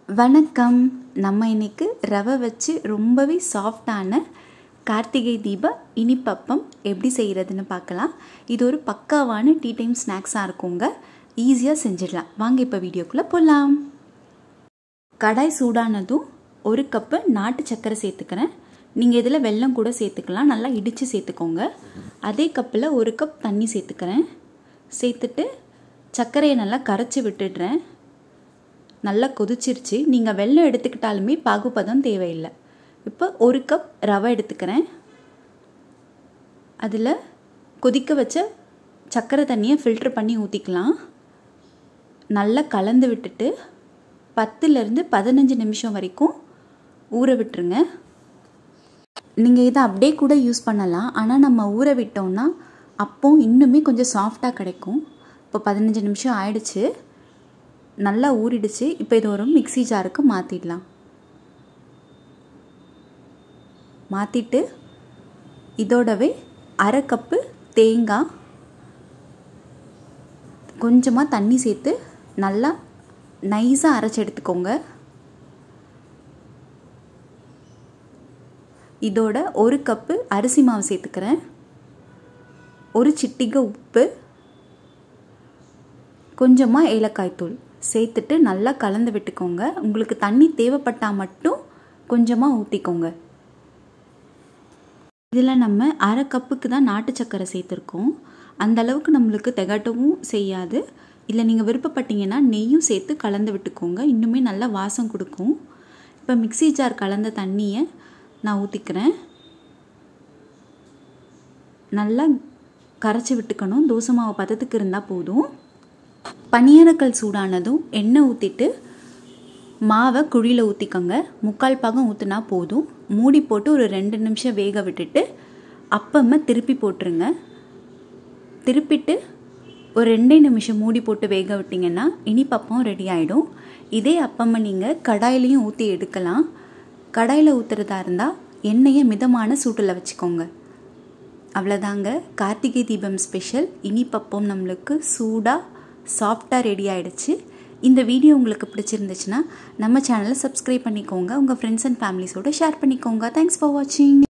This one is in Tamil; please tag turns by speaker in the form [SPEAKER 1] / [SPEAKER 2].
[SPEAKER 1] வணக்கம் நம்ம இன்னைக்கு ரவை வச்சு ரொம்பவே சாஃப்டான கார்த்திகை தீப இனிப்பப்பம் எப்படி செய்கிறதுன்னு பார்க்கலாம் இது ஒரு பக்காவான டீ டைம் ஸ்நாக்ஸாக இருக்குங்க ஈஸியாக செஞ்சிடலாம் வாங்க இப்போ வீடியோக்குள்ளே போகலாம் கடாய் சூடானதும் ஒரு கப்பு நாட்டு சர்க்கரை சேர்த்துக்கிறேன் நீங்கள் இதில் வெல்லம் கூட சேர்த்துக்கலாம் நல்லா இடித்து சேர்த்துக்கோங்க அதே கப்பில் ஒரு கப் தண்ணி சேர்த்துக்கிறேன் சேர்த்துட்டு சர்க்கரையை நல்லா கரைச்சி விட்டுடுறேன் நல்லா கொதிச்சிருச்சு நீங்கள் வெள்ளம் எடுத்துக்கிட்டாலுமே பாகுபதம் தேவையில்லை இப்போ ஒரு கப் ரவை எடுத்துக்கிறேன் அதில் கொதிக்க வச்ச சர்க்கரை தண்ணியை ஃபில்ட்ரு பண்ணி ஊற்றிக்கலாம் நல்லா கலந்து விட்டுட்டு பத்துலேருந்து பதினஞ்சு நிமிஷம் வரைக்கும் ஊற விட்டுருங்க நீங்கள் இதை அப்படியே கூட யூஸ் பண்ணலாம் ஆனால் நம்ம ஊற விட்டோம்னா அப்போ இன்னுமே கொஞ்சம் சாஃப்டாக கிடைக்கும் இப்போ பதினஞ்சு நிமிஷம் ஆயிடுச்சு நல்லா ஊறிடுச்சு இப்போ இது ஒரு மிக்சி ஜாருக்கு மாற்றிடலாம் மாற்றிட்டு இதோடவே அரை கப்பு தேங்காய் கொஞ்சமாக தண்ணி சேர்த்து நல்லா நைஸாக அரைச்சி எடுத்துக்கோங்க இதோட ஒரு கப்பு அரிசி மாவு சேர்த்துக்கிறேன் ஒரு சிட்டிகை உப்பு கொஞ்சமாக ஏலக்காய் தூள் சேர்த்துட்டு நல்லா கலந்து விட்டுக்கோங்க உங்களுக்கு தண்ணி தேவைப்பட்டால் மட்டும் கொஞ்சமாக ஊற்றிக்கோங்க இதில் நம்ம அரை கப்புக்கு தான் நாட்டு சக்கரை சேர்த்துருக்கோம் அந்த அளவுக்கு நம்மளுக்கு திகட்டவும் செய்யாது இல்லை நீங்கள் விருப்பப்பட்டீங்கன்னா நெய்யும் சேர்த்து கலந்து விட்டுக்கோங்க இன்னுமே நல்லா வாசம் கொடுக்கும் இப்போ மிக்சி ஜார் கலந்த தண்ணியை நான் ஊற்றிக்கிறேன் நல்லா கரைச்சி விட்டுக்கணும் தோசை மாவு பதத்துக்கு இருந்தால் போதும் பனியாரக்கல் சூடானதும் எண்ணெய் ஊற்றிட்டு மாவை குழியில் ஊற்றிக்கோங்க முக்கால் பாகம் ஊற்றினா போதும் மூடி போட்டு ஒரு ரெண்டு நிமிஷம் வேக விட்டுட்டு அப்பமே திருப்பி போட்டுருங்க திருப்பிட்டு ஒரு ரெண்டே நிமிஷம் மூடி போட்டு வேக விட்டிங்கன்னா இனிப்பப்பம் ரெடி ஆகிடும் இதே அப்பம்மை நீங்கள் கடாயிலையும் ஊற்றி எடுக்கலாம் கடாயில் ஊற்றுறதா இருந்தால் எண்ணெயை மிதமான சூட்டில் வச்சுக்கோங்க அவ்வளோதாங்க கார்த்திகை தீபம் ஸ்பெஷல் இனிப்பப்பம் நம்மளுக்கு சூடாக சாஃப்டாக ரெடி ஆகிடுச்சு இந்த வீடியோ உங்களுக்கு பிடிச்சிருந்துச்சுன்னா நம்ம சேனலை சப்ஸ்கிரைப் பண்ணிக்கோங்க உங்கள் ஃப்ரெண்ட்ஸ் அண்ட் ஃபேமிலிஸோடு ஷேர் பண்ணிக்கோங்க தேங்க்ஸ் ஃபார் வாட்சிங்